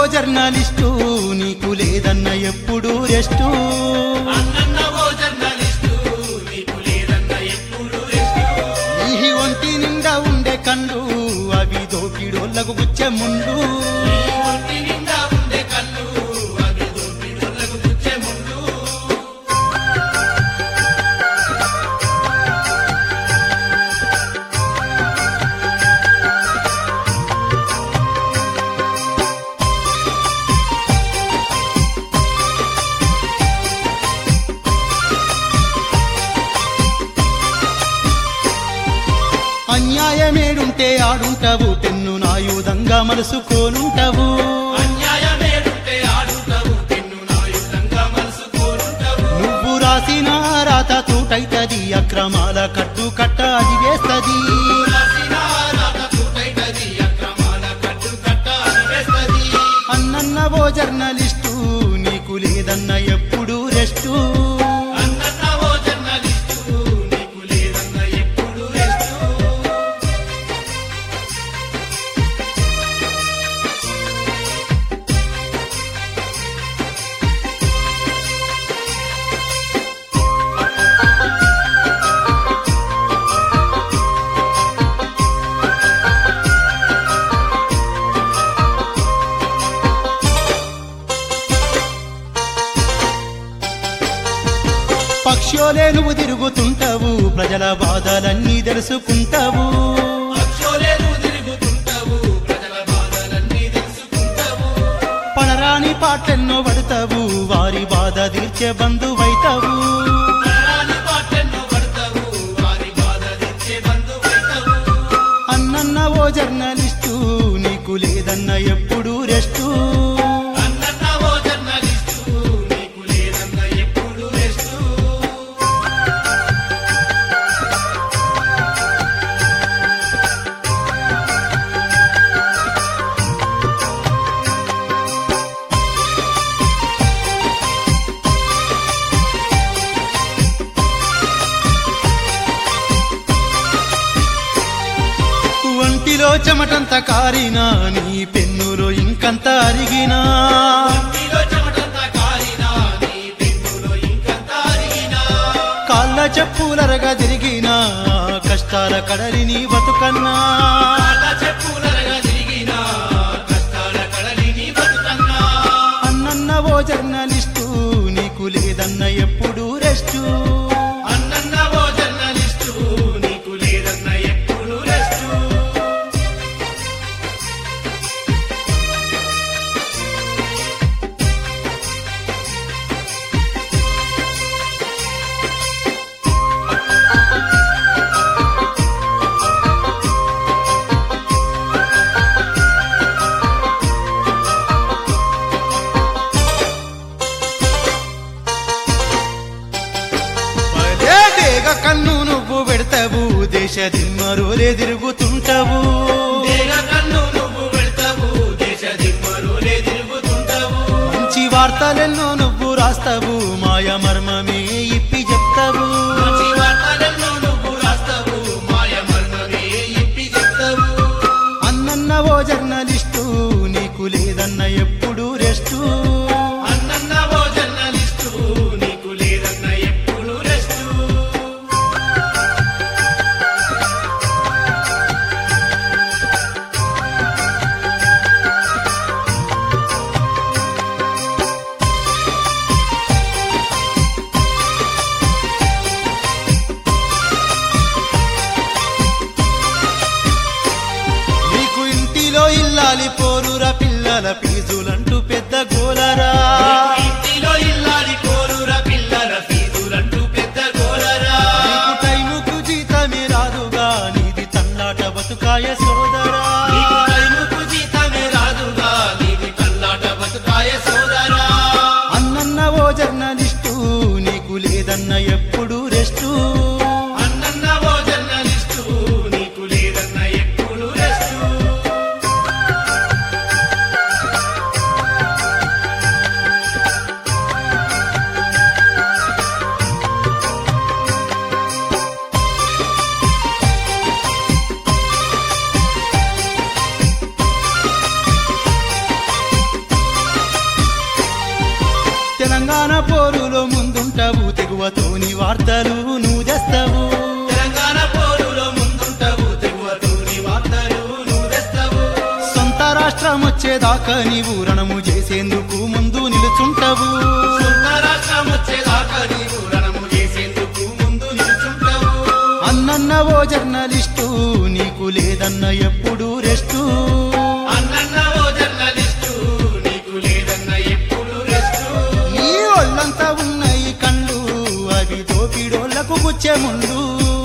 journalist నీకు లేదన్న ఎప్పుడు రెస్టు అన్నన్న ఓ జర్నలిస్టు నీకు లేదన్న ఎప్పుడు రెస్టు ఈ ఒంటి నిండా ఉండే కండు అవి దోపిడోళ్ళకు గుచ్చే ముందు నీ ఒంటి నిండా ఉండే కళ్ళు అవి దోపిడోళ్ళకు గుచ్చే ముందు అన్యాయమేడుంటే ఆడుంటావు పెన్ను నాయుధంగా మలుసుకోనుంటావు అన్యాయమేడుంటే ఆడుతావు పెన్ను నాయుధంగా మనసు కోరుంటావు నువ్వు రాసిన రాత తూటైతది అక్రమాల కట్టు కట్ట అది వేస్తది రాసిన రాత తూటైతది అక్రమాల కట్టు కట్ట అనివేస్తది అన్నన్న ఓ జర్నలిస్టు నీకు లేదన్న ఎప్పుడు రెస్టు అన్నన్న ఓ జర్నలిస్టు నీకు లేదన్న ఎప్పుడు రెస్టు పక్షోలే నువ్వు తిరుగుతుంటావు ప్రజల బాధలన్నీ తెలుసుకుంటావు అక్షోలే నువ్వు తిరుగుతుంటావు ప్రజల బాధలన్నీ తెలుసుకుంటావు పడరాని పాటెన్నో పడతావు వారి బాధ తీర్చే బంధువైతావు పరాని పాటెన్నో పడతావు వారి బాధ తెచ్చే బంధువైతావు అన్నన్న ఓ జర్నలిస్టు నీకు లేదన్న ఎప్పుడు రెస్టు అన్నన్న ఓ జర్నలిస్టు నీకు లేదన్న ఎప్పుడు రెస్టు ఒంటిలో చెమటంత కారినా నీ పెన్నులో ఇంకంత అరిగినా నీలో చెమటంతా కారినా నీ పెన్నులో ఇంకంతా అరిగినా కాళ్ళ చెప్పులరగా తిరిగినా కష్టాల కడలిని బతుకన్నా కాళ్ళ చెప్పులరగా తిరిగినా కష్టాల కడలి నీ బతుకన్నా అన్నన్న ఓ జర్నలిస్టు నీకు లేదన్న ఎప్పుడు రెస్టు అన్నన్న ఓ జర్నలిస్టు నీకు లేదన్న ఎప్పుడు రెస్టు భలే డేగ కన్ను నువ్వు పెడతావు దేశ దిమ్మరోలే తిరుగుతుంటావు దేగ కన్ను నువ్వు పెడతావు దేశ దిమ్మరులే తిరుగుతుంటావు మంచి వార్తలెన్నో నువ్వు రాస్తావు మాయ మర్మమే ఇప్పి చెప్తావు మంచి వార్తలెన్నో నువ్వు రాస్తావు మాయ మర్మమే ఇప్పి చెప్తావు అన్నన్న ఓ జర్నలిస్టు నీకు లేదన్న ఎప్పుడు రెస్టు అన్నన్న ఓ జర్నలిస్టు నీకు లేదన్న ఎప్పుడు రెస్టు నీకు ఇంటిలో ఇల్లాలి పోరురా పిల్లల పీజులంటూ పెద్ద గోలరా ఇంటిలో ఇల్లాలి కోరురా పిల్లల ఫీజులంటూ పెద్ద గోలరా నీకు టైముకు జీతమే రాదుగా నీది తన్నాట బతుకాయ సోదరా నీకు టైముకు జీతమే రాదుగా నీది కల్లాట బతుకాయ సోదరా అన్నన్న ఓ జర్నలిస్టు నీకు లేదన్న ఎప్పుడు రెస్టు అన్నన్న ఓ జర్నలిస్టు నీకు లేదన్న ఎప్పుడు రెస్టు పోరులో ముందుంటావు తెగువతోని వార్తలు నువ్వు తెస్తావు తెలంగాణ పోరులో ముందుంటావు తెగువతోని వార్తలు నువ్వు తెస్తావు సొంత రాష్ట్రం వచ్చేదాకా నీవు రణము చేసేందుకు ముందు నిలుచుంటావు సొంత రాష్ట్రం వచ్చేదాకా నీవు రణము చేసేందుకు ముందు నిలుచుంటావు అన్నన్న ఓ జర్నలిస్టు నీకు లేదన్న ఎప్పుడు రెస్టు అన్నన్న ఓ జర్నలిస్టు నీకు లేదన్న ఎప్పుడు రెస్టు ఈ ఒళ్ళంతా ఉన్నాయి కళ్ళు అవి దోపిడోళ్లకు గుచ్చే ముందు